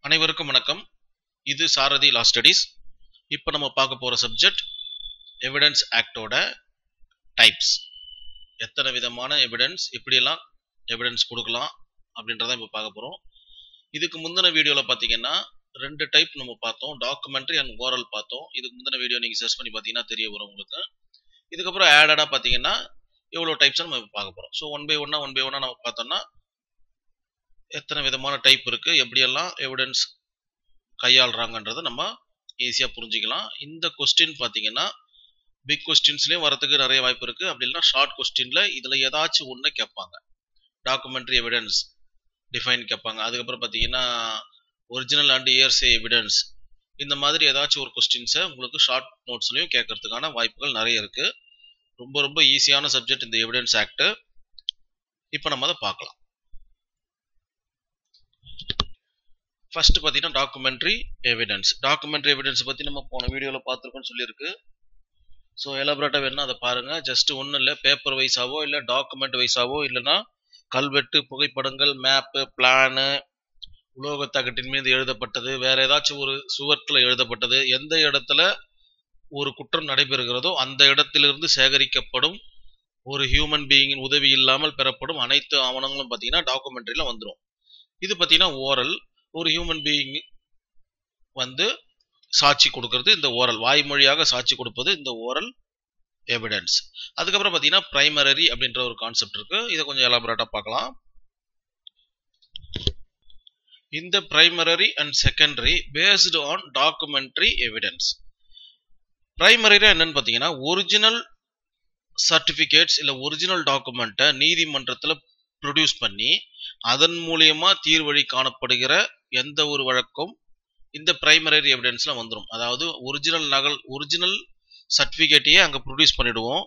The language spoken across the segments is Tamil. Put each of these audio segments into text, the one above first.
அனைவருக்கும் வணக்கம் இது சாரதி லா ஸ்டடீஸ் இப்போ நம்ம பார்க்க போகிற சப்ஜெக்ட் எவிடன்ஸ் ஆக்டோட டைப்ஸ் எத்தனை விதமான எவிடன்ஸ் எப்படியெல்லாம் எவிடன்ஸ் கொடுக்கலாம் அப்படின்றத இப்போ பார்க்க போகிறோம் இதுக்கு முந்தின வீடியோவில் பார்த்தீங்கன்னா ரெண்டு டைப் நம்ம பார்த்தோம் டாக்குமெண்ட்ரி அண்ட் ஓரல் பார்த்தோம் இதுக்கு முந்தின வீடியோ நீங்கள் சர்ச் பண்ணி பார்த்தீங்கன்னா தெரிய வரும் உங்களுக்கு இதுக்கப்புறம் ஆடடாக பார்த்தீங்கன்னா எவ்வளோ டைப்ஸ் நம்ம இப்போ பார்க்க போகிறோம் ஸோ ஒன் பை ஒன்னா ஒன் பை ஒன்னா நம்ம பார்த்தோம்னா எத்தனை விதமான டைப் இருக்கு எப்படியெல்லாம் எவிடன்ஸ் கையாளுறாங்கன்றதை நம்ம ஈஸியாக புரிஞ்சுக்கலாம் இந்த கொஸ்டின் பார்த்தீங்கன்னா பிக் கொஸ்டின்ஸ்லேயும் வரதுக்கு நிறைய வாய்ப்பு இருக்கு அப்படி இல்லைன்னா ஷார்ட் கொஸ்டின்ல இதில் ஏதாச்சும் ஒன்று கேட்பாங்க டாக்குமெண்ட்ரி எவிடன்ஸ் டிஃபைன் கேட்பாங்க அதுக்கப்புறம் பார்த்தீங்கன்னா ஒரிஜினல் அண்ட் இயர்ஸே எவிடன்ஸ் இந்த மாதிரி ஏதாச்சும் ஒரு கொஸ்டின்ஸை உங்களுக்கு ஷார்ட் நோட்ஸ்லையும் கேட்கறதுக்கான வாய்ப்புகள் நிறைய இருக்கு ரொம்ப ரொம்ப ஈஸியான சப்ஜெக்ட் இந்த எவிடன்ஸ் ஆக்ட் இப்போ நம்ம அதை பார்க்கலாம் ஃபர்ஸ்ட் பார்த்தீங்கன்னா டாக்குமெண்ட்ரி எவிடன்ஸ் டாக்குமெண்ட்ரி எவிடன்ஸ் பற்றி நம்ம போன வீடியோவில் பார்த்துருக்கோம்னு சொல்லியிருக்கு ஸோ எலபரேட்டாக வேணும்னா அதை பாருங்கள் ஜஸ்ட் ஒன்றும் இல்லை பேப்பர் வைஸாவோ இல்லை டாக்குமெண்ட் வைஸாவோ இல்லைன்னா கல்வெட்டு புகைப்படங்கள் மேப்பு பிளானு உலோகத்தகட்டின் மீது எழுதப்பட்டது வேற ஏதாச்சும் ஒரு சுவற்றில் எழுதப்பட்டது எந்த இடத்துல ஒரு குற்றம் நடைபெறுகிறதோ அந்த இடத்திலிருந்து சேகரிக்கப்படும் ஒரு ஹியூமன் பீயிங்கின் உதவி இல்லாமல் பெறப்படும் அனைத்து ஆவணங்களும் பார்த்தீங்கன்னா டாக்குமெண்ட்ரியில் வந்துடும் இது பார்த்தீங்கன்னா ஓரல் ஒரு ஹியூமன் பீயிங் வந்து சாட்சி கொடுக்கறது இந்த ஓரல் வாய்மொழியாக சாட்சி கொடுப்பது இந்த ஓரல் எவிடன்ஸ் அதுக்கப்புறம் பார்த்தீங்கன்னா பிரைமரி அப்படின்ற ஒரு கான்செப்ட் இருக்கு இதை கொஞ்சம் எலாபரேட்டாக பார்க்கலாம் இந்த primary and secondary based on documentary evidence பிரைமரினா என்னன்னு பார்த்தீங்கன்னா ஒரிஜினல் சர்டிஃபிகேட்ஸ் இல்லை ஒரிஜினல் டாக்குமெண்ட்டை நீதிமன்றத்தில் ப்ரொடியூஸ் பண்ணி அதன் மூலியமா தீர்வழி காணப்படுகிற எந்த ஒரு வழக்கும் இந்த பிரைமரி எவிடன்ஸ்ல வந்துடும் அதாவது ஒரிஜினல் நகல் ஒரிஜினல் சர்டிபிகேட்டையே அங்க ப்ரொடியூஸ் பண்ணிடுவோம்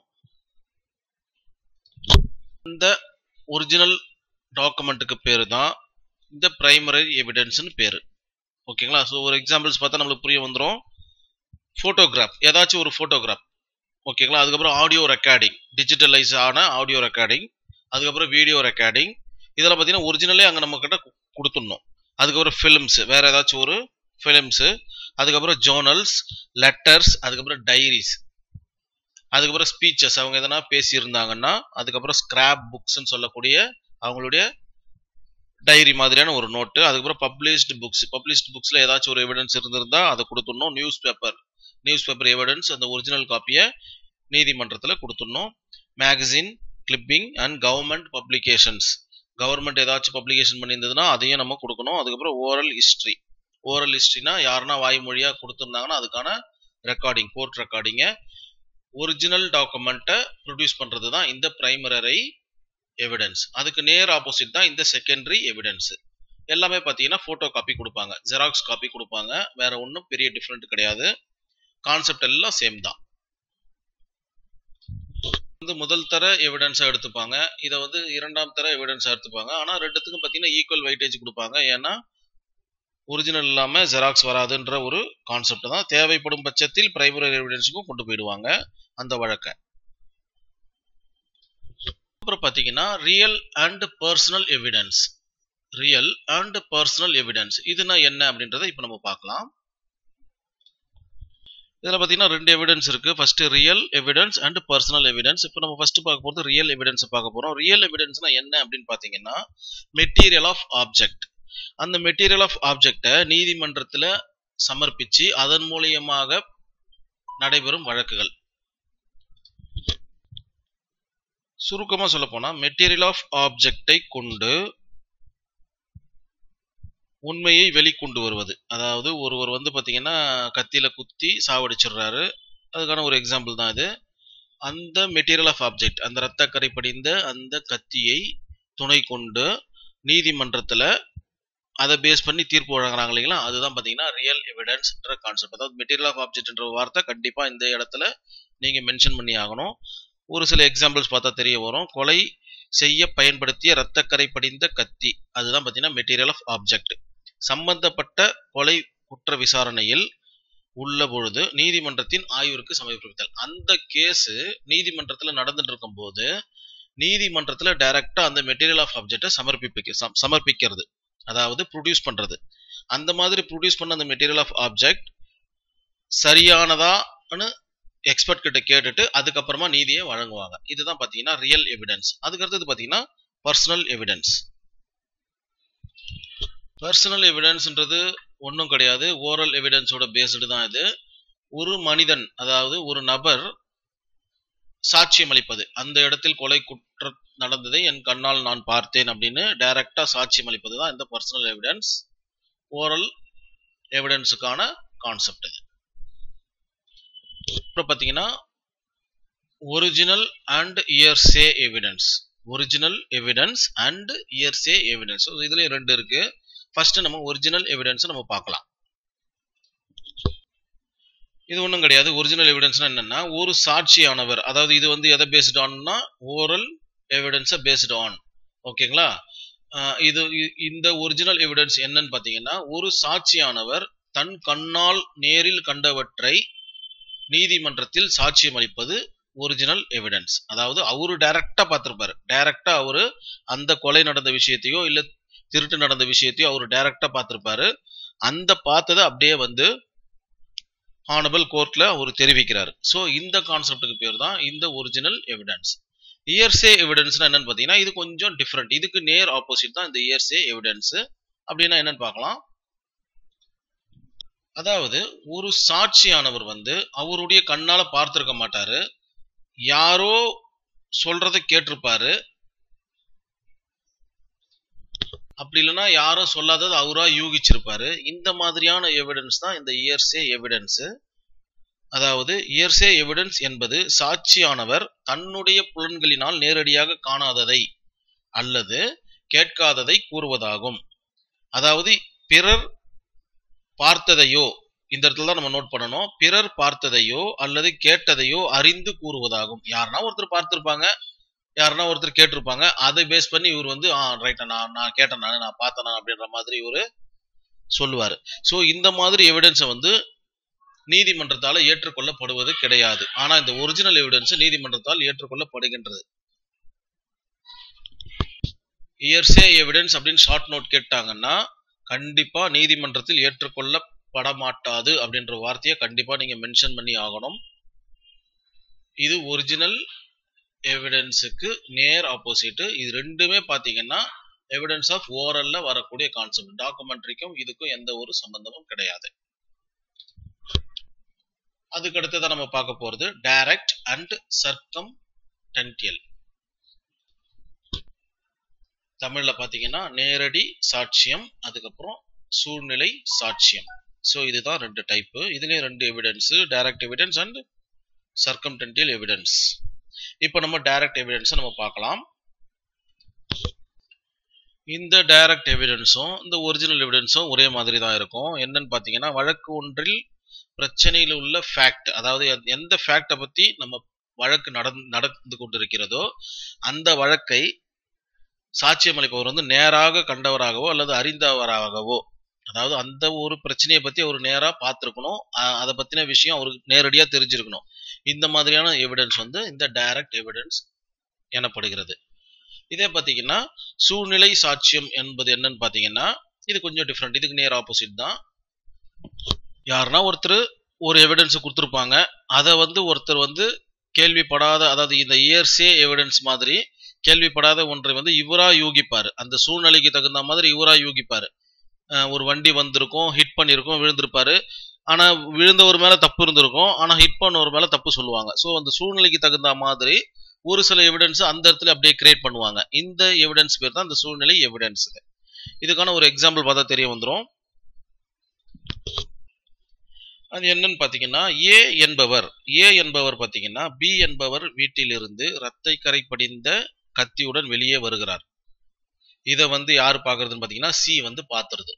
இந்த ஒரிஜினல் டாக்குமெண்ட்டுக்கு பேரு தான் இந்த பிரைமரி எவிடன்ஸ்னு பேரு ஓகேங்களா ஸோ ஒரு எக்ஸாம்பிள்ஸ் பார்த்தா நம்மளுக்கு புரிய வந்துடும் ஃபோட்டோகிராஃப் ஏதாச்சும் ஒரு ஃபோட்டோகிராஃப் ஓகேங்களா அதுக்கப்புறம் ஆடியோ ரெக்கார்டிங் டிஜிட்டலைஸ் ஆன ஆடியோ ரெக்கார்டிங் அதுக்கப்புறம் வீடியோ ரெக்கார்டிங் இதெல்லாம் பார்த்தீங்கன்னா ஒரிஜினலே அங்கே நம்ம கிட்ட கொடுத்துடணும் அதுக்கப்புறம் ஃபிலிம்ஸ் வேற ஏதாச்சும் ஒரு ஃபிலிம்ஸு அதுக்கப்புறம் ஜோர்னல்ஸ் லெட்டர்ஸ் அதுக்கப்புறம் டைரிஸ் அதுக்கப்புறம் ஸ்பீச்சஸ் அவங்க எதனா பேசியிருந்தாங்கன்னா அதுக்கப்புறம் ஸ்கிராப் புக்ஸ்ன்னு சொல்லக்கூடிய அவங்களுடைய டைரி மாதிரியான ஒரு நோட்டு அதுக்கப்புறம் பப்ளிஷ்டு புக்ஸ் பப்ளிஷ்டு புக்ஸில் ஏதாச்சும் ஒரு எவிடன்ஸ் இருந்திருந்தா அதை கொடுத்துடணும் newspaper newspaper evidence அந்த ஒரிஜினல் காப்பியை நீதிமன்றத்தில் கொடுத்துடணும் magazine clipping and government publications government ஏதாச்சும் பப்ளிகேஷன் பண்ணியிருந்ததுன்னா அதையும் நம்ம கொடுக்கணும் அதுக்கப்புறம் ஓரல் ஹிஸ்ட்ரி ஓரல் ஹிஸ்ட்ரினா யாருன்னா வாய்மொழியாக கொடுத்துருந்தாங்கன்னா அதுக்கான ரெக்கார்டிங் கோர்ட் ரெக்கார்டிங்கை ஒரிஜினல் டாக்குமெண்ட்டை ப்ரொடியூஸ் பண்ணுறது தான் இந்த பிரைமரி எவிடன்ஸ் அதுக்கு நேர் ஆப்போசிட் தான் இந்த செகண்டரி எவிடன்ஸ் எல்லாமே பார்த்தீங்கன்னா ஃபோட்டோ காப்பி கொடுப்பாங்க ஜெராக்ஸ் காப்பி கொடுப்பாங்க வேற ஒன்றும் பெரிய டிஃப்ரெண்ட் கிடையாது கான்செப்ட் எல்லாம் சேம் தான் வந்து முதல் தர எவிடன்ஸாக எடுத்துப்பாங்க இதை வந்து இரண்டாம் தர எவிடன்ஸாக எடுத்துப்பாங்க ஆனால் ரெண்டுத்துக்கும் பார்த்தீங்கன்னா ஈக்குவல் வெயிட்டேஜ் கொடுப்பாங்க ஏன்னா ஒரிஜினல் இல்லாமல் ஜெராக்ஸ் வராதுன்ற ஒரு கான்செப்ட் தான் தேவைப்படும் பட்சத்தில் பிரைமரி எவிடன்ஸுக்கும் கொண்டு போயிடுவாங்க அந்த வழக்கை அப்புறம் பார்த்தீங்கன்னா real and personal evidence real and personal evidence இதுனா என்ன அப்படின்றத இப்போ நம்ம பார்க்கலாம் இதில் பார்த்தீங்கன்னா ரெண்டு எவிடன்ஸ் இருக்கு first real evidence and personal evidence இப்போ நம்ம ஃபர்ஸ்ட் பார்க்க போகிறது ரியல் எவிடன்ஸ் பார்க்க போகிறோம் ரியல் எவிடன்ஸ்னா என்ன அப்படின்னு பார்த்தீங்கன்னா material of object material material ஆஃப் ஆப்ஜெக்டை நீதிமன்றத்தில் சமர்ப்பிச்சு அதன் மூலியமாக நடைபெறும் வழக்குகள் சுருக்கமாக சொல்ல போனால் மெட்டீரியல் ஆஃப் ஆப்ஜெக்டை கொண்டு உண்மையை வெளிக்கொண்டு வருவது அதாவது ஒருவர் வந்து பார்த்தீங்கன்னா கத்தியில் குத்தி சாவடிச்சிடுறாரு அதுக்கான ஒரு எக்ஸாம்பிள் தான் இது அந்த மெட்டீரியல் ஆஃப் ஆப்ஜெக்ட் அந்த ரத்தக்கரை படிந்த அந்த கத்தியை துணை கொண்டு நீதிமன்றத்தில் அதை பேஸ் பண்ணி தீர்ப்பு வழங்குறாங்க இல்லைங்களா அதுதான் பார்த்தீங்கன்னா ரியல் எவிடன்ஸ்ன்ற கான்செப்ட் அதாவது மெட்டீரியல் ஆஃப் ஆப்ஜெக்ட்ன்ற வார்த்தை கண்டிப்பாக இந்த இடத்துல நீங்கள் மென்ஷன் பண்ணி ஆகணும் ஒரு சில எக்ஸாம்பிள்ஸ் பார்த்தா தெரிய வரும் கொலை செய்ய பயன்படுத்திய ரத்தக்கரை படிந்த கத்தி அதுதான் பார்த்தீங்கன்னா மெட்டீரியல் ஆஃப் ஆப்ஜெக்ட் சம்பந்தப்பட்ட கொலை குற்ற விசாரணையில் உள்ள பொழுது நீதிமன்றத்தின் ஆய்விற்கு சமர்ப்பித்தல் அந்த கேஸ் நீதிமன்றத்தில் நடந்துட்டு இருக்கும் போது நீதிமன்றத்தில் டைரக்டா அந்த மெட்டீரியல் ஆஃப் ஆப்ஜெக்டை சமர்ப்பிக்க சமர்ப்பிக்கிறது அதாவது ப்ரொடியூஸ் பண்றது அந்த மாதிரி ப்ரொடியூஸ் பண்ண அந்த மெட்டீரியல் ஆஃப் ஆப்ஜெக்ட் சரியானதான்னு எக்ஸ்பர்ட் கிட்ட கேட்டுட்டு அதுக்கப்புறமா நீதியை வழங்குவாங்க இதுதான் பார்த்தீங்கன்னா ரியல் எவிடன்ஸ் அதுக்கு அடுத்தது பார்த்தீங்கன்னா பர்சனல் எவிடன்ஸ் பர்சனல் எவிடன்ஸ்ன்றது ஒன்றும் கிடையாது ஓரல் எவிடன்ஸோட பேஸ்டு தான் இது ஒரு மனிதன் அதாவது ஒரு நபர் சாட்சியம் அளிப்பது அந்த இடத்தில் கொலை குற்ற நடந்ததை என் கண்ணால் நான் பார்த்தேன் அப்படின்னு டைரக்டா சாட்சியம் அளிப்பது தான் இந்த பர்சனல் எவிடன்ஸ் ஓரல் எவிடன்ஸுக்கான கான்செப்ட் இது அப்புறம் பார்த்தீங்கன்னா original and hearsay evidence original evidence and hearsay evidence இதுல ரெண்டு இருக்கு ஃபர்ஸ்ட் நம்ம ஒரிஜினல் எவிடன்ஸ் நம்ம பார்க்கலாம் இது ஒன்றும் கிடையாது ஒரிஜினல் எவிடன்ஸ்னா என்னன்னா ஒரு சாட்சியானவர் அதாவது இது வந்து எதை பேஸ்ட் ஆன்னா ஓரல் எவிடன்ஸை பேஸ்ட் ஆன் ஓகேங்களா இது இந்த ஒரிஜினல் எவிடன்ஸ் என்னன்னு பார்த்தீங்கன்னா ஒரு சாட்சியானவர் தன் கண்ணால் நேரில் கண்டவற்றை நீதிமன்றத்தில் சாட்சியம் அளிப்பது ஒரிஜினல் எவிடன்ஸ் அதாவது அவரு டைரக்டா பார்த்திருப்பாரு டைரக்டா அவரு அந்த கொலை நடந்த விஷயத்தையோ இல்ல திருட்டு நடந்த விஷயத்தையோ அவர் டைரக்டா பார்த்திருப்பாரு அந்த பார்த்ததை அப்படியே வந்து ஹானபிள் கோர்ட்ல அவர் தெரிவிக்கிறார் ஸோ இந்த கான்செப்டுக்கு பேர் தான் இந்த ஒரிஜினல் எவிடன்ஸ் இயர்சே எவிடன்ஸ்னா என்னன்னு பார்த்தீங்கன்னா இது கொஞ்சம் டிஃப்ரெண்ட் இதுக்கு நேர் ஆப்போசிட் தான் இந்த இயர்சே எவிடன்ஸ் அப்படின்னா என்னன்னு பார்க்கலாம் அதாவது ஒரு சாட்சியானவர் வந்து அவருடைய கண்ணால பார்த்திருக்க மாட்டாரு யாரோ சொல்றதை கேட்டிருப்பாரு அப்படி இல்லைன்னா யாரும் சொல்லாதது அவரா யூகிச்சிருப்பாரு இந்த மாதிரியான எவிடன்ஸ் தான் இந்த இயர்சே எவிடன்ஸ் அதாவது இயர்சே எவிடன்ஸ் என்பது சாட்சியானவர் தன்னுடைய புலன்களினால் நேரடியாக காணாததை அல்லது கேட்காததை கூறுவதாகும் அதாவது பிறர் பார்த்ததையோ இந்த இடத்துல தான் நம்ம நோட் பண்ணணும் பிறர் பார்த்ததையோ அல்லது கேட்டதையோ அறிந்து கூறுவதாகும் யாருன்னா ஒருத்தர் பார்த்திருப்பாங்க யாருன்னா ஒருத்தர் கேட்டிருப்பாங்க அதை பேஸ் பண்ணி இவர் வந்து ஆ ரைட்டா நான் நான் கேட்டேன் நான் நான் பார்த்தேன் நான் அப்படின்ற மாதிரி இவர் சொல்லுவார் ஸோ இந்த மாதிரி எவிடன்ஸை வந்து நீதிமன்றத்தால் ஏற்றுக்கொள்ளப்படுவது கிடையாது ஆனா இந்த ஒரிஜினல் எவிடன்ஸ் நீதிமன்றத்தால் ஏற்றுக்கொள்ளப்படுகின்றது இயர்சே எவிடன்ஸ் அப்படின்னு ஷார்ட் நோட் கேட்டாங்கன்னா கண்டிப்பா நீதிமன்றத்தில் ஏற்றுக்கொள்ளப்பட மாட்டாது அப்படின்ற வார்த்தையை கண்டிப்பா நீங்க மென்ஷன் பண்ணி ஆகணும் இது ஒரிஜினல் எவிடன்ஸுக்கு நேர் ஆப்போசிட் இது ரெண்டுமே பாத்தீங்கன்னா எவிடன்ஸ் ஆஃப் ஓரல்ல வரக்கூடிய கான்செப்ட் டாக்குமெண்ட்ரிக்கும் இதுக்கும் எந்த ஒரு சம்பந்தமும் கிடையாது அதுக்கு அடுத்ததான் நம்ம பார்க்க போறது டைரக்ட் அண்ட் சர்க்கம் டென்டியல் தமிழ்ல பாத்தீங்கன்னா நேரடி சாட்சியம் அதுக்கப்புறம் சூழ்நிலை சாட்சியம் ஸோ இதுதான் ரெண்டு டைப்பு இதுலயும் ரெண்டு evidence direct evidence and circumstantial evidence இப்போ நம்ம டைரக்ட் எவிடன்ஸை நம்ம பார்க்கலாம் இந்த டைரக்ட் எவிடன்ஸும் இந்த ஒரிஜினல் எவிடன்ஸும் ஒரே மாதிரி தான் இருக்கும் என்னன்னு பார்த்தீங்கன்னா வழக்கு ஒன்றில் பிரச்சனையில் உள்ள ஃபேக்ட் அதாவது எந்த ஃபேக்டை பற்றி நம்ம வழக்கு நடந்து நடந்து கொண்டிருக்கிறதோ அந்த வழக்கை சாட்சியம் அளிப்பவர் வந்து நேராக கண்டவராகவோ அல்லது அறிந்தவராகவோ அதாவது அந்த ஒரு பிரச்சனையை பத்தி அவர் நேரா பார்த்துருக்கணும் அதை பத்தின விஷயம் அவருக்கு நேரடியா தெரிஞ்சிருக்கணும் இந்த மாதிரியான எவிடன்ஸ் வந்து இந்த டைரக்ட் எவிடன்ஸ் எனப்படுகிறது இதே பார்த்தீங்கன்னா சூழ்நிலை சாட்சியம் என்பது என்னன்னு பார்த்தீங்கன்னா இது கொஞ்சம் டிஃப்ரெண்ட் இதுக்கு நேர் ஆப்போசிட் தான் யாருன்னா ஒருத்தர் ஒரு எவிடன்ஸ் கொடுத்துருப்பாங்க அதை வந்து ஒருத்தர் வந்து கேள்விப்படாத அதாவது இந்த இயர்ஸே எவிடன்ஸ் மாதிரி கேள்விப்படாத ஒன்றை வந்து இவரா யூகிப்பாரு அந்த சூழ்நிலைக்கு தகுந்த மாதிரி இவரா யூகிப்பாரு ஒரு வண்டி வந்திருக்கும் ஹிட் பண்ணியிருக்கும் விழுந்திருப்பாரு ஆனா விழுந்தவர் மேல தப்பு இருந்திருக்கும் ஆனா ஹிட் பண்ணவர் மேல தப்பு சொல்லுவாங்க ஸோ அந்த சூழ்நிலைக்கு தகுந்த மாதிரி ஒரு சில எவிடன்ஸ் அந்த இடத்துல அப்படியே கிரியேட் பண்ணுவாங்க இந்த எவிடன்ஸ் பேர் தான் இந்த சூழ்நிலை எவிடன்ஸ் இதுக்கான ஒரு எக்ஸாம்பிள் பார்த்தா தெரிய வந்துடும் அது என்னன்னு பார்த்தீங்கன்னா ஏ என்பவர் ஏ என்பவர் பார்த்தீங்கன்னா பி என்பவர் வீட்டிலிருந்து ரத்தை கரை படிந்த கத்தியுடன் வெளியே வருகிறார் இதை வந்து யார் பார்க்கறதுன்னு பார்த்தீங்கன்னா சி வந்து பார்த்துருது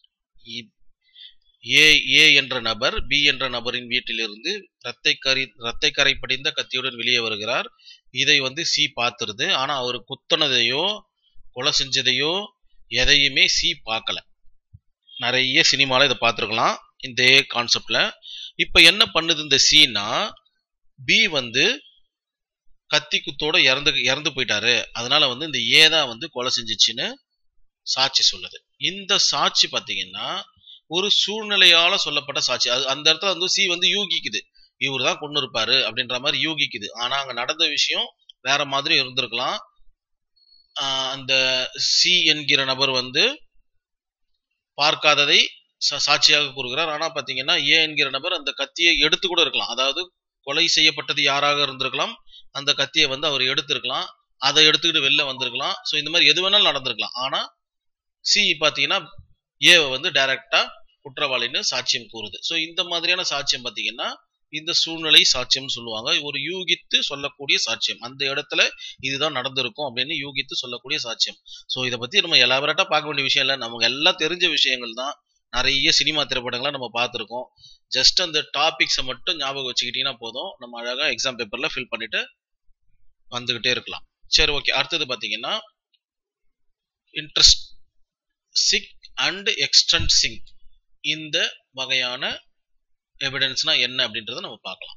ஏ ஏ என்ற நபர் பி என்ற நபரின் வீட்டிலிருந்து ரத்தை கரி ரத்தை கரை படிந்த கத்தியுடன் வெளியே வருகிறார் இதை வந்து சி பார்த்துருது ஆனா அவர் குத்தனதையோ கொலை செஞ்சதையோ எதையுமே சி பார்க்கல நிறைய சினிமால இதை பார்த்துருக்கலாம் இந்த கான்செப்ட்ல இப்ப என்ன பண்ணுது இந்த சீனா பி வந்து கத்தி குத்தோட இறந்து இறந்து போயிட்டாரு அதனால வந்து இந்த ஏ தான் வந்து கொலை செஞ்சிச்சுன்னு சாட்சி சொல்லுது இந்த சாட்சி பார்த்தீங்கன்னா ஒரு சூழ்நிலையால சொல்லப்பட்ட சாட்சி அது அந்த இடத்துல வந்து சி வந்து யூகிக்குது இவர் தான் கொண்டு இருப்பாரு அப்படின்ற மாதிரி யூகிக்குது ஆனா அங்க நடந்த விஷயம் வேற மாதிரி இருந்திருக்கலாம் ஆஹ் அந்த சி என்கிற நபர் வந்து பார்க்காததை சா- சாட்சியாக கூறுகிறார் ஆனா பாத்தீங்கன்னா ஏ என்கிற நபர் அந்த கத்தியை எடுத்து கூட இருக்கலாம் அதாவது கொலை செய்யப்பட்டது யாராக இருந்திருக்கலாம் அந்த கத்தியை வந்து அவர் எடுத்திருக்கலாம் அதை எடுத்துக்கிட்டு வெளில வந்திருக்கலாம் ஸோ இந்த மாதிரி எது வேணாலும் நடந்திருக்கலாம் ஆனா சி பாத்தீங்கன்னா ஏவை வந்து டைரக்டா குற்றவாளின்னு சாட்சியம் கூறுது ஸோ இந்த மாதிரியான சாட்சியம் பாத்தீங்கன்னா இந்த சூழ்நிலை சாட்சியம்னு சொல்லுவாங்க ஒரு யூகித்து சொல்லக்கூடிய சாட்சியம் அந்த இடத்துல இதுதான் நடந்திருக்கும் அப்படின்னு யூகித்து சொல்லக்கூடிய சாட்சியம் ஸோ இதை பத்தி நம்ம எலாபரேட்டா பார்க்க வேண்டிய விஷயம் இல்லை நமக்கு எல்லாம் தெரிஞ்ச விஷயங்கள் தான் நிறைய சினிமா திரைப்படங்களை நம்ம பார்த்துருக்கோம் ஜஸ்ட் அந்த டாபிக்ஸை மட்டும் ஞாபகம் வச்சுக்கிட்டீங்கன்னா போதும் நம்ம அழகா எக்ஸாம் பேப்பர்ல ஃபில் பண்ணிட்டு வந்துகிட்டே இருக்கலாம் சரி ஓகே அடுத்தது பாத்தீங்கன்னா இன்ட்ரெஸ்ட் சிக் அண்ட் எக்ஸ்டென்சிங் இந்த வகையான எவிடன்ஸ்னா என்ன அப்படின்றத நம்ம பார்க்கலாம்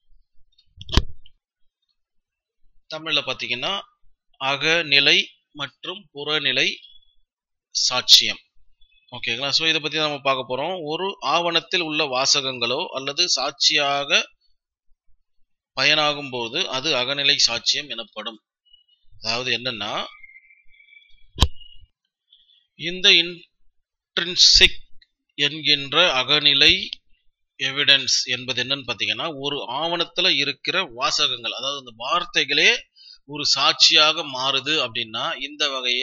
தமிழ்ல பாத்தீங்கன்னா அகநிலை மற்றும் புறநிலை சாட்சியம் ஓகேங்களா ஸோ இதை பத்தி நம்ம பார்க்க போறோம் ஒரு ஆவணத்தில் உள்ள வாசகங்களோ அல்லது சாட்சியாக பயனாகும் போது அது அகநிலை சாட்சியம் எனப்படும் அதாவது என்னன்னா இந்த இன்ட்ரின்சிக் என்கின்ற அகநிலை எவிடன்ஸ் என்பது என்னன்னு பார்த்தீங்கன்னா ஒரு ஆவணத்துல இருக்கிற வாசகங்கள் அதாவது அந்த வார்த்தைகளே ஒரு சாட்சியாக மாறுது அப்படின்னா இந்த வகைய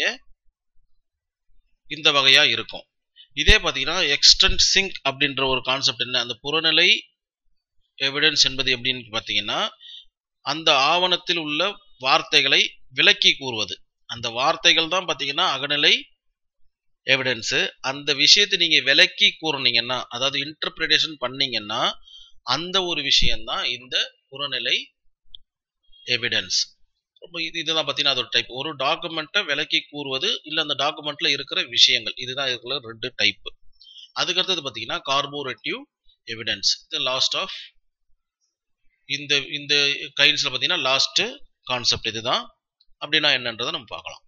இந்த வகையா இருக்கும் இதே பார்த்தீங்கன்னா எக்ஸ்டென்சிங் அப்படின்ற ஒரு கான்செப்ட் என்ன அந்த புறநிலை எவிடன்ஸ் என்பது எப்படின்னு பார்த்தீங்கன்னா அந்த ஆவணத்தில் உள்ள வார்த்தைகளை விளக்கி கூறுவது அந்த வார்த்தைகள் தான் பார்த்தீங்கன்னா அகநிலை எவிடன்ஸ் அந்த விஷயத்தை நீங்க விளக்கி கூறுனீங்கன்னா அதாவது இன்டர்பிரிட்டேஷன் பண்ணீங்கன்னா அந்த ஒரு விஷயம்தான் இந்த புறநிலை எவிடன்ஸ் ரொம்ப இது இதெல்லாம் பார்த்தீங்கன்னா அதோட டைப் ஒரு டாக்குமெண்ட்டை விளக்கி கூறுவது இல்லை அந்த டாக்குமெண்ட்ல இருக்கிற விஷயங்கள் இதுதான் இதுக்குள்ள ரெண்டு டைப் அதுக்கடுத்தது பார்த்தீங்கன்னா corroborative evidence the last of இந்த இந்த கைண்ட்ஸ்ல பார்த்தீங்கன்னா லாஸ்ட் கான்செப்ட் இதுதான் அப்படின்னா என்னன்றதை நம்ம பார்க்கலாம்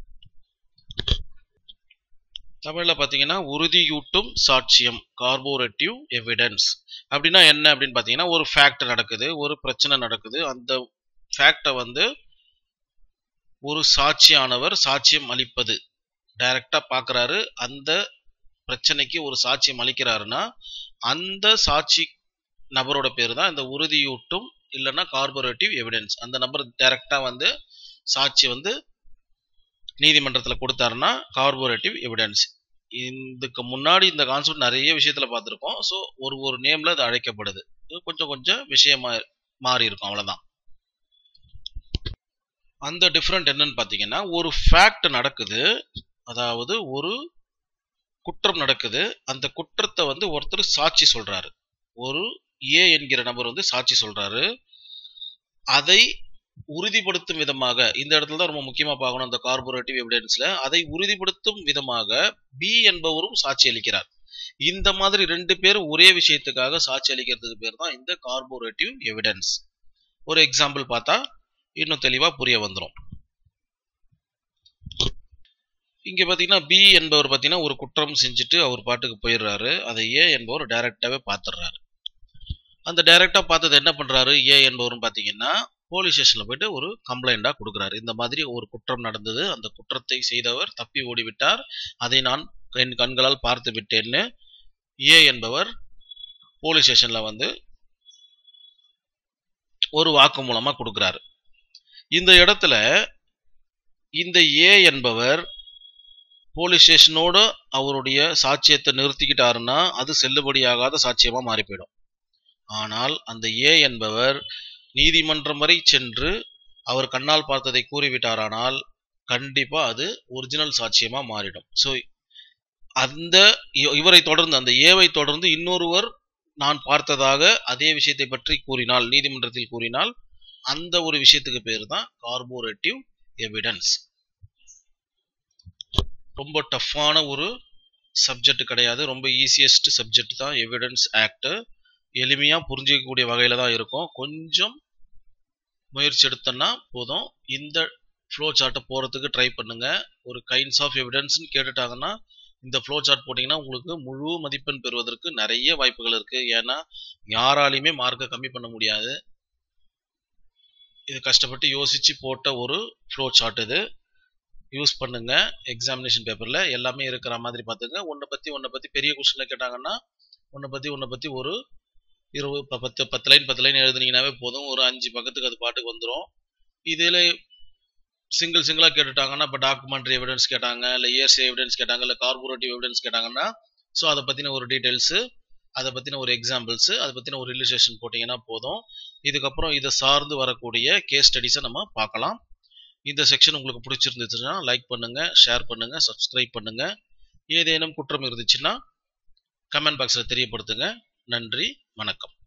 தமிழ்ல பார்த்தீங்கன்னா உறுதியூட்டும் சாட்சியம் கார்போரேட்டிவ் எவிடன்ஸ் அப்படின்னா என்ன அப்படின்னு பார்த்தீங்கன்னா ஒரு ஃபேக்ட் நடக்குது ஒரு பிரச்சனை நடக்குது அந்த ஃபேக்டை வந்து ஒரு சாட்சியானவர் சாட்சியம் அளிப்பது டைரக்டா பார்க்கறாரு அந்த பிரச்சனைக்கு ஒரு சாட்சியம் அளிக்கிறாருன்னா அந்த சாட்சி நபரோட பேர் தான் இந்த உறுதியூட்டும் இல்லைன்னா கார்பரேட்டிவ் எவிடன்ஸ் அந்த நபர் டைரக்டா வந்து சாட்சி வந்து நீதிமன்றத்துல கொடுத்தாருன்னா கார்பரேட்டிவ் எவிடன்ஸ் இதுக்கு முன்னாடி இந்த கான்செப்ட் நிறைய விஷயத்துல பார்த்துருக்கோம் ஸோ ஒரு ஒரு நேம்ல அது அழைக்கப்படுது இது கொஞ்சம் கொஞ்சம் விஷயமா மாறி இருக்கும் அவ்வளவுதான் அந்த டிஃப்ரெண்ட் என்னன்னு பார்த்தீங்கன்னா ஒரு ஃபேக்ட் நடக்குது அதாவது ஒரு குற்றம் நடக்குது அந்த குற்றத்தை வந்து ஒருத்தர் சாட்சி சொல்றாரு ஒரு ஏ என்கிற நபர் வந்து சாட்சி சொல்றாரு அதை உறுதிப்படுத்தும் விதமாக இந்த இடத்துல தான் ரொம்ப முக்கியமா பார்க்கணும் அந்த கார்பரேட்டிவ் எவிடன்ஸ்ல அதை உறுதிப்படுத்தும் விதமாக பி என்பவரும் சாட்சி அளிக்கிறார் இந்த மாதிரி ரெண்டு பேரும் ஒரே விஷயத்துக்காக சாட்சி அளிக்கிறதுக்கு பேர் தான் இந்த கார்பரேட்டிவ் எவிடன்ஸ் ஒரு எக்ஸாம்பிள் பார்த்தா இன்னும் தெளிவா புரிய வந்துடும் இங்க பாத்தீங்கன்னா பி என்பவர் பாத்தீங்கன்னா ஒரு குற்றம் செஞ்சுட்டு அவர் பாட்டுக்கு போயிடுறாரு அதை ஏ என்பவர் டைரக்டாவே பாத்துடுறாரு அந்த டைரக்டா பார்த்தது என்ன பண்றாரு ஏ என்பவரும் பாத்தீங்கன்னா போலீஸ் ஸ்டேஷன்ல போயிட்டு ஒரு கம்ப்ளைண்டா கொடுக்குறாரு இந்த மாதிரி ஒரு குற்றம் நடந்தது அந்த குற்றத்தை செய்தவர் தப்பி ஓடிவிட்டார் அதை நான் என் கண்களால் பார்த்து விட்டேன்னு ஏ என்பவர் போலீஸ் ஸ்டேஷன்ல வந்து ஒரு வாக்கு மூலமா கொடுக்குறாரு இந்த இடத்துல இந்த ஏ என்பவர் போலீஸ் ஸ்டேஷனோட அவருடைய சாட்சியத்தை நிறுத்திக்கிட்டாருன்னா அது செல்லுபடியாகாத சாட்சியமா மாறி போயிடும் ஆனால் அந்த ஏ என்பவர் நீதிமன்றம் வரை சென்று அவர் கண்ணால் பார்த்ததை கூறிவிட்டாரானால் கண்டிப்பா அது ஒரிஜினல் சாட்சியமா மாறிடும் ஸோ அந்த இ- இவரை தொடர்ந்து அந்த ஏவை தொடர்ந்து இன்னொருவர் நான் பார்த்ததாக அதே விஷயத்தை பற்றி கூறினால் நீதிமன்றத்தில் கூறினால் அந்த ஒரு விஷயத்துக்கு பேர் தான் கார்போரேட்டிவ் எவிடன்ஸ் ரொம்ப டஃப்பான ஒரு சப்ஜெக்ட் கிடையாது ரொம்ப ஈஸியஸ்ட் சப்ஜெக்ட் தான் எவிடன்ஸ் ஆக்ட் எளிமையா புரிஞ்சிக்கக்கூடிய வகையில தான் இருக்கும் கொஞ்சம் முயற்சி எடுத்தோம்னா போதும் இந்த ஃப்ளோ சார்ட்டை போறதுக்கு ட்ரை பண்ணுங்க ஒரு கைண்ட்ஸ் ஆஃப் எவிடன்ஸ்னு கேட்டுட்டாங்கன்னா இந்த ஃப்ளோ சார்ட் போட்டிங்கன்னா உங்களுக்கு முழு மதிப்பெண் பெறுவதற்கு நிறைய வாய்ப்புகள் இருக்குது ஏன்னா யாராலையுமே மார்க்கை கம்மி பண்ண முடியாது இது கஷ்டப்பட்டு யோசித்து போட்ட ஒரு ஃப்ளோ சார்ட் இது யூஸ் பண்ணுங்க எக்ஸாமினேஷன் பேப்பரில் எல்லாமே இருக்கிற மாதிரி பார்த்துங்க உன்னை பற்றி உன்னை பற்றி பெரிய கொஸ்டினில் கேட்டாங்கன்னா உன்னை பற்றி உன்னை பற்றி ஒரு இருபது ப- பத்து பத்து லைன் பத்து லைன் எழுதுனீங்கன்னாவே போதும் ஒரு அஞ்சு பக்கத்துக்கு அது பாட்டுக்கு வந்துடும் இதில் சிங்கிள் சிங்கிளாக கேட்டுட்டாங்கன்னா இப்போ டாக்குமெண்ட்ரி எவிடன்ஸ் கேட்டாங்க இல்லை இயர்ஸ் எவிடன்ஸ் கேட்டாங்க இல்லை கார்போரேட்டிவ் எவிடன்ஸ் கேட்டாங்கன்னா ஸோ அதை பற்றின ஒரு டீட்டெயில்ஸு அதை பற்றின ஒரு எக்ஸாம்பிள்ஸு அதை பற்றின ஒரு இல்லுஸ்ட்ரேஷன் போட்டிங்கன்னா போதும் இதுக்கப்புறம் இதை சார்ந்து வரக்கூடிய கேஸ் ஸ்டடிஸை நம்ம பார்க்கலாம் இந்த செக்ஷன் உங்களுக்கு பிடிச்சிருந்துச்சுன்னா லைக் பண்ணுங்கள் ஷேர் பண்ணுங்கள் சப்ஸ்கிரைப் பண்ணுங்கள் ஏதேனும் குற்றம் இருந்துச்சுன்னா கமெண்ட் பாக்ஸில் தெரியப்படுத்துங்க நன்றி வணக்கம்